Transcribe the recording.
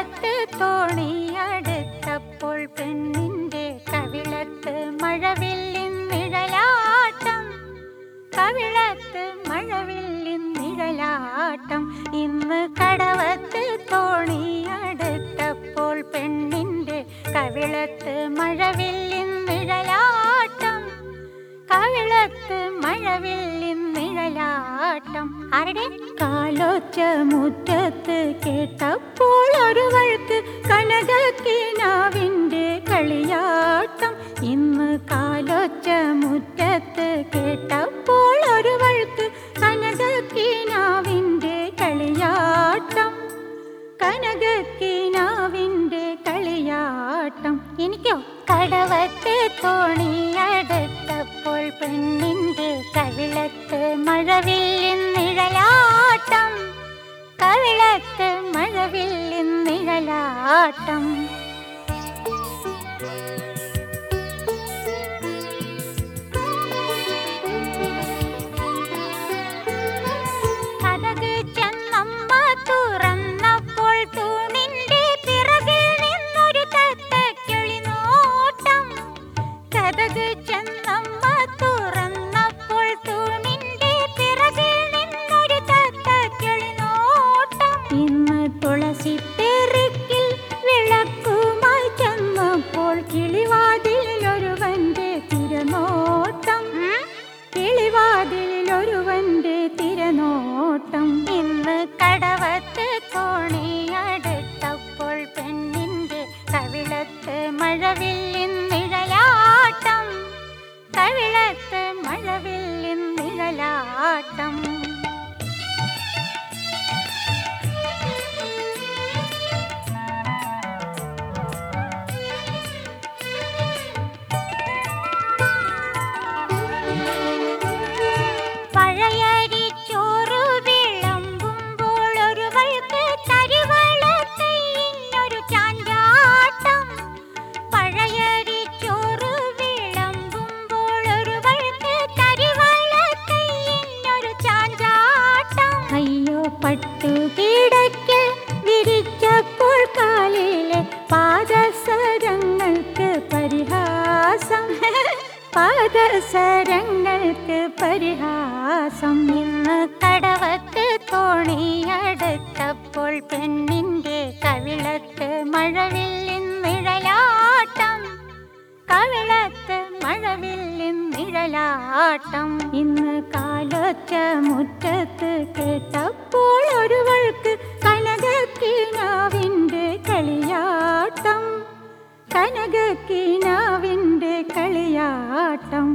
കടവത്ത് തോണിയടുത്തപ്പോൾ പെണ്ണിന്റെ കവിളത്ത് മഴവില്ലിൻ നിഴലാട്ടം കവിളത്ത് മഴവില്ലിൻ നിഴലാട്ടം ഇന്ന് കടവത്ത് തോണിയടുത്തപ്പോൾ പെണ്ണിന്റെ കവിളത്ത് മഴവില്ലിൻ നിഴലാട്ടം കവിളത്ത് മഴവില്ലിൻ നിഴലാട്ടം ആരുടെ കാലോച്ച മുറ്റത്ത് കേട്ടപ്പോൾ ഒരുവൾക്ക് കനകക്കിനാവിൻ്റെ കളിയാട്ടം ഇന്ന് കാലോച്ച മുറ്റത്ത് കേട്ടപ്പോൾ ഒരുവൾക്ക് കനകക്കിനാവിൻ്റെ കളിയാട്ടം കനകക്കിനാവിൻ്റെ കളിയാട്ടം എനിക്കോ കടവത്ത് തോണിയടുത്തപ്പോൾ പെണ്ണിൻ്റെ കവിളത്ത് മഴവില്ലിൻ നിഴലാട്ടം കവിളത്ത് മഴവില്ലിൻ നിഴലാട്ടം കഥക് ചെന്നമ്മ തുറന്നപ്പോൾ തൂണിന്റെ പിറകിൽ നിന്നൊരു തത്തക്കിളി നോട്ടം കഥക് ചെന്നമ്മ തുറന്നപ്പോൾ തൂണിന്റെ പിറകിൽ നിന്നൊരു തത്തക്കിളി നോട്ടം ഇന്ന് തുളസി തെറുക്കിൽ വിളക്കുമായി ചെന്നപ്പോൾ കിളിവാതിലൊരുവന്റെ തിരനോട്ടം കിളിവാതിലൊരുവന്റെ തിരനോട്ടം ഇന്ന് കടവത്ത് കോണിയടുത്തപ്പോൾ പെണ്ണിന്റെ കവിളത്ത് മഴവില്ലിൻ നിഴലാട്ടം കവിളത്ത് മഴവില്ലിൻ നിഴലാട്ടം പഴയരി ചോറ് വിളമ്പുമ്പോൾ ഒരുവൾക്ക് കരിവളത്തൈന്നൊരു ചാഞ്ചാട്ടം പഴയരി ചോറ് വിളമ്പുമ്പോൾ ഒരുവൾക്ക് കരിവളത്തൈന്നൊരു ചാഞ്ചാട്ടം അയ്യോ പട്ടു കിടക്ക് വിരിച്ചപ്പോൾ കാലിലെ പാദസരങ്ങൾക്ക് പരിഹാസം പാദസരങ്ങൾക്ക് പരിഹാസം ഇന്ന് കടവത്ത് തോണിയടുത്തപ്പോൾ പെണ്ണിന്റെ കവിളത്ത് മഴവില്ലിൻ നിഴലാട്ടം കവിളത്ത് മഴവില്ലിൻ നിഴലാട്ടം ഇന്ന് കാലൊച്ച മുറ്റത്ത് കേട്ടപ്പോൾ ഒരുവൾക്ക് കനകക്കിനാവിൻ്റെ കളിയാട്ടം കനകക്കിനാവിൻ്റെ കളിയാട്ടം